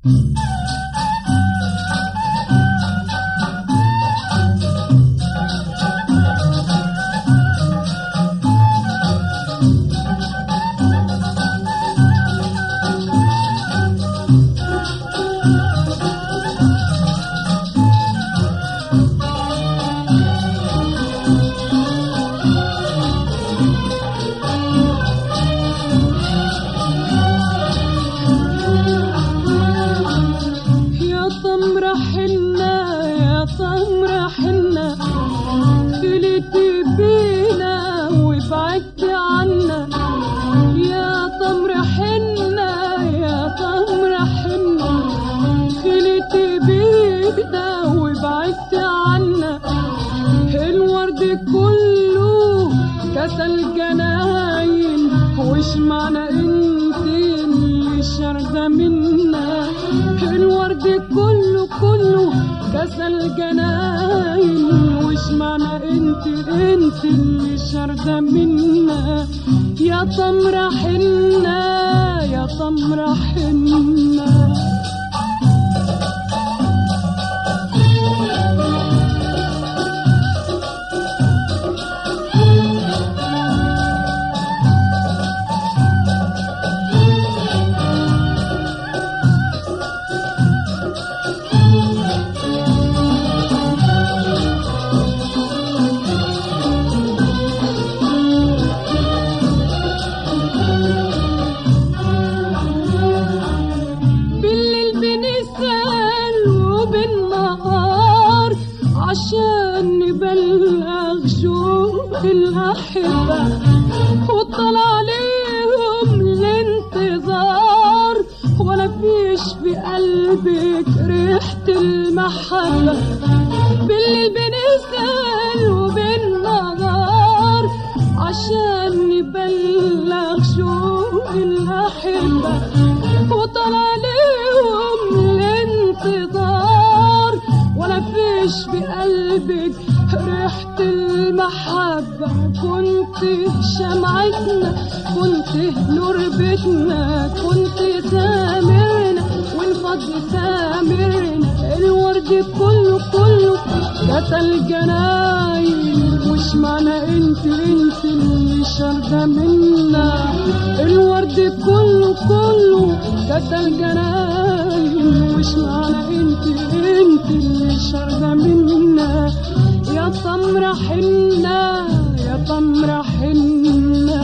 يا تمر حنا يا تمر حنا خليتي بينا وبعدت عنا يا تمر حنا يا تمر حنا خليتي بينا وبعدت عنا الورد كله كسل جناين وش معنى انت اللي شارده منا الورد كله كله كسل جناين وش معنى انت انت اللي شارده منا يا تمر حنا يا تمر حنا بالليل بنسأل وبالنهار عشان نبلغ شوق الأحبة وطلع عليهم الانتظار ولا فيش في قلبك ريحة المحبة بالليل بنسأل وبالنهار عشان نبلغ شوق الأحبة وطلع عليهم الانتظار ولا فيش بقلبك ريحة المحبة كنت شمعتنا كنت نور بيتنا كنت سامرنا والفضل سامرنا الورد كله كله قتل جناين وش معنى انت انت اللي شارده منا الورد كله كله قتل جناين وش معنى انت انت اللي شارده منا يا تمر حنا يا تمر حنا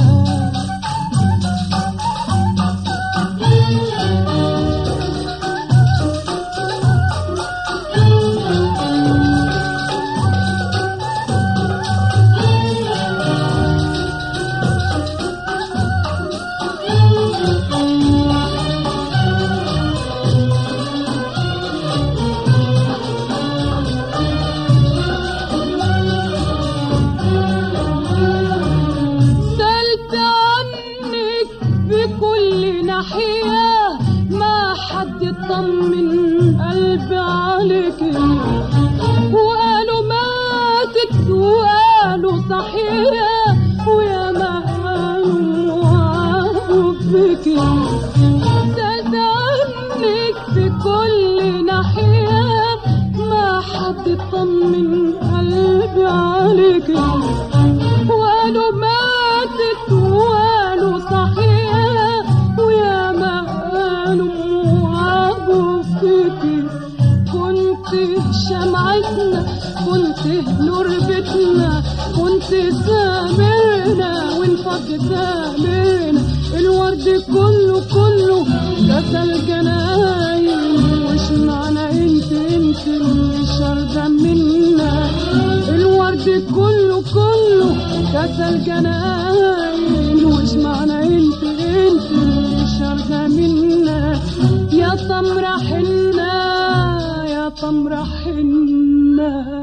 سألت عنك بكل ناحية ما حد طمن قلبي عليك وقالوا ماتت وقالوا صحيح ويا ما قالوا وعاروا بك سألت عنك بكل ناحية ما حد طمن قلبي عليك وقالوا ماتت وقالوا صحيح ويا ما قالوا وعبوا فيكي كنت شمعتنا كنت نور بيتنا كنت سامرنا وانفض سامرنا الورد كله كله كسل جناين وش معنى انت انت اللي شارده منا الورد كله كله كسل جناين وش معنى انت انت اللي شارده منا يا تمر حنا يا تمر حنا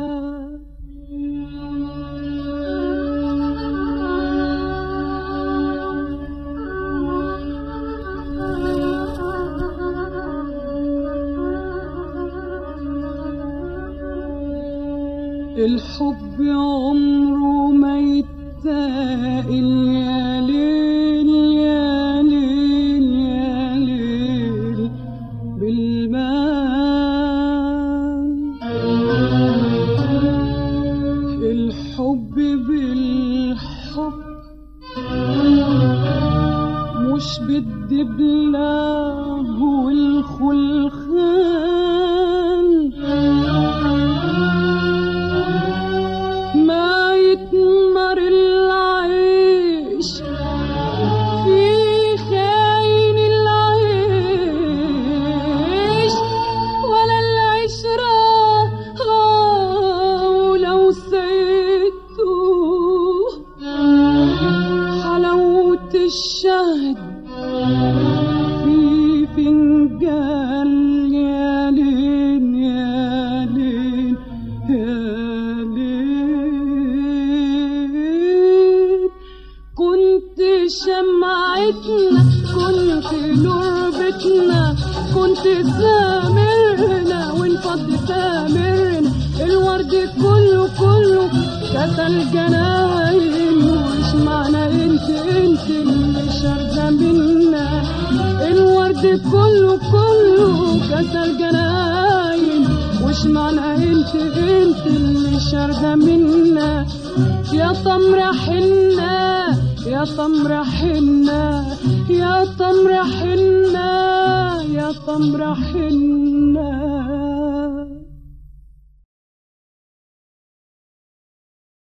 الحب عمره ما يتاقل يا ليل يا ليل يا ليل بالمال الحب بالحب مش بالدبلة والخلخال ما يتمر العيش في خاين العيش ولا العشرة ولو سيدته حلاوة الشهد في فنجان يا لين يا لين يا لين كنت شمعتنا كنت نور بيتنا كنت سامرنا وانفض سامرنا الورد كله كله كتل جناين وش معنى انت انت اللي شارده منا الورد كله كله كتل جناين وش معنى انت انت اللي شارده منا يا تمر حنة يا تمر حنة يا تمر حنة يا تمر حنة